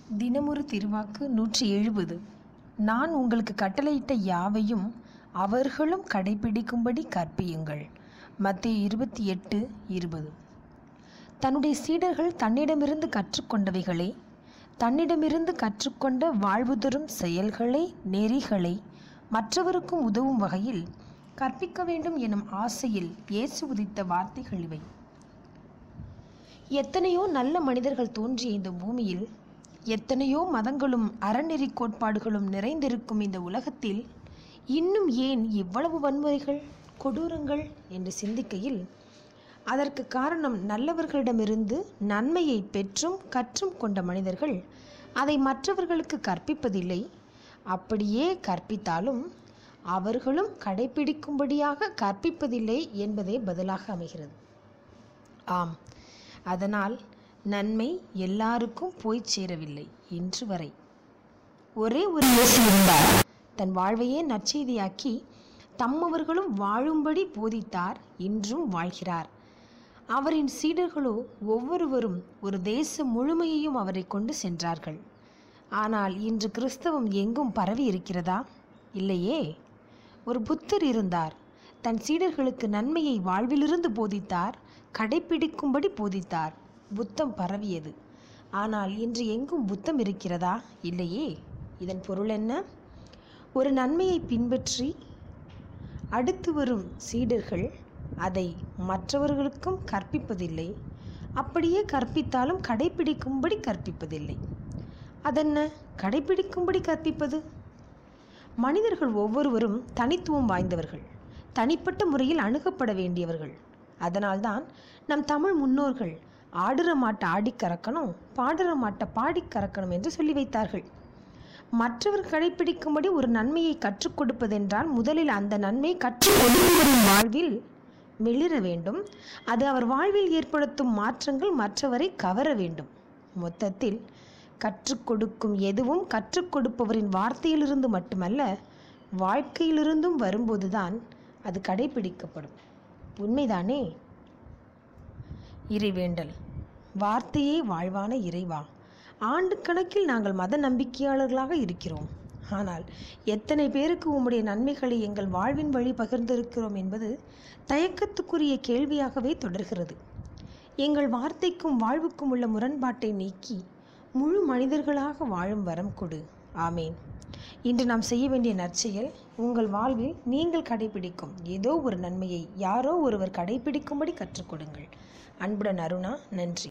தினமொரு திருவாக்கு நூற்றி எழுபது நான் உங்களுக்கு கட்டளையிட்ட யாவையும் அவர்களும் கடைப்பிடிக்கும்படி கற்பியுங்கள் மத்திய இருபத்தி எட்டு இருபது தன்னுடைய சீடர்கள் தன்னிடமிருந்து கற்றுக்கொண்டவைகளை தன்னிடமிருந்து கற்றுக்கொண்ட வாழ்வு தரும் செயல்களை நெறிகளை மற்றவருக்கும் உதவும் வகையில் கற்பிக்க வேண்டும் எனும் ஆசையில் இயேசு உதித்த வார்த்தைகள் இவை எத்தனையோ நல்ல மனிதர்கள் தோன்றிய இந்த பூமியில் எத்தனையோ மதங்களும் அறநெறி கோட்பாடுகளும் நிறைந்திருக்கும் இந்த உலகத்தில் இன்னும் ஏன் இவ்வளவு வன்முறைகள் கொடூரங்கள் என்று சிந்திக்கையில் அதற்கு காரணம் நல்லவர்களிடமிருந்து நன்மையை பெற்றும் கற்றும் கொண்ட மனிதர்கள் அதை மற்றவர்களுக்கு கற்பிப்பதில்லை அப்படியே கற்பித்தாலும் அவர்களும் கடைபிடிக்கும்படியாக கற்பிப்பதில்லை என்பதே பதிலாக அமைகிறது ஆம் அதனால் நன்மை எல்லாருக்கும் போய் சேரவில்லை இன்று வரை ஒரே ஒரு இயேசு இருந்தார் தன் வாழ்வையே நற்செய்தியாக்கி தம்மவர்களும் வாழும்படி போதித்தார் இன்றும் வாழ்கிறார் அவரின் சீடர்களோ ஒவ்வொருவரும் ஒரு தேசம் முழுமையையும் அவரை கொண்டு சென்றார்கள் ஆனால் இன்று கிறிஸ்தவம் எங்கும் பரவி இருக்கிறதா இல்லையே ஒரு புத்தர் இருந்தார் தன் சீடர்களுக்கு நன்மையை வாழ்விலிருந்து போதித்தார் கடைப்பிடிக்கும்படி போதித்தார் புத்தம் பரவியது ஆனால் இன்று எங்கும் புத்தம் இருக்கிறதா இல்லையே இதன் பொருள் என்ன ஒரு நன்மையை பின்பற்றி அடுத்து வரும் சீடர்கள் அதை மற்றவர்களுக்கும் கற்பிப்பதில்லை அப்படியே கற்பித்தாலும் கடைப்பிடிக்கும்படி கற்பிப்பதில்லை அதென்ன கடைப்பிடிக்கும்படி கற்பிப்பது மனிதர்கள் ஒவ்வொருவரும் தனித்துவம் வாய்ந்தவர்கள் தனிப்பட்ட முறையில் அணுகப்பட வேண்டியவர்கள் அதனால்தான் நம் தமிழ் முன்னோர்கள் ஆடுற மாட்டை ஆடி கறக்கணும் பாடுற மாட்டை பாடி கறக்கணும் என்று சொல்லி வைத்தார்கள் மற்றவர் கடைப்பிடிக்கும்படி ஒரு நன்மையை கற்றுக் கொடுப்பதென்றால் முதலில் அந்த நன்மை கற்றுக் கொடுப்பவரின் வாழ்வில் மிளிர வேண்டும் அது அவர் வாழ்வில் ஏற்படுத்தும் மாற்றங்கள் மற்றவரை கவர வேண்டும் மொத்தத்தில் கற்றுக் கொடுக்கும் எதுவும் கற்றுக் கொடுப்பவரின் வார்த்தையிலிருந்து மட்டுமல்ல வாழ்க்கையிலிருந்தும் வரும்போதுதான் அது கடைபிடிக்கப்படும் உண்மைதானே இறைவேண்டல் வார்த்தையே வாழ்வான இறைவா ஆண்டு கணக்கில் நாங்கள் மத நம்பிக்கையாளர்களாக இருக்கிறோம் ஆனால் எத்தனை பேருக்கு உம்முடைய நன்மைகளை எங்கள் வாழ்வின் வழி பகிர்ந்திருக்கிறோம் என்பது தயக்கத்துக்குரிய கேள்வியாகவே தொடர்கிறது எங்கள் வார்த்தைக்கும் வாழ்வுக்கும் உள்ள முரண்பாட்டை நீக்கி முழு மனிதர்களாக வாழும் வரம் கொடு ஆமேன் இன்று நாம் செய்ய வேண்டிய நற்செயல் உங்கள் வாழ்வில் நீங்கள் கடைபிடிக்கும் ஏதோ ஒரு நன்மையை யாரோ ஒருவர் கடைபிடிக்கும்படி கற்றுக் கொடுங்கள் அன்புடன் அருணா நன்றி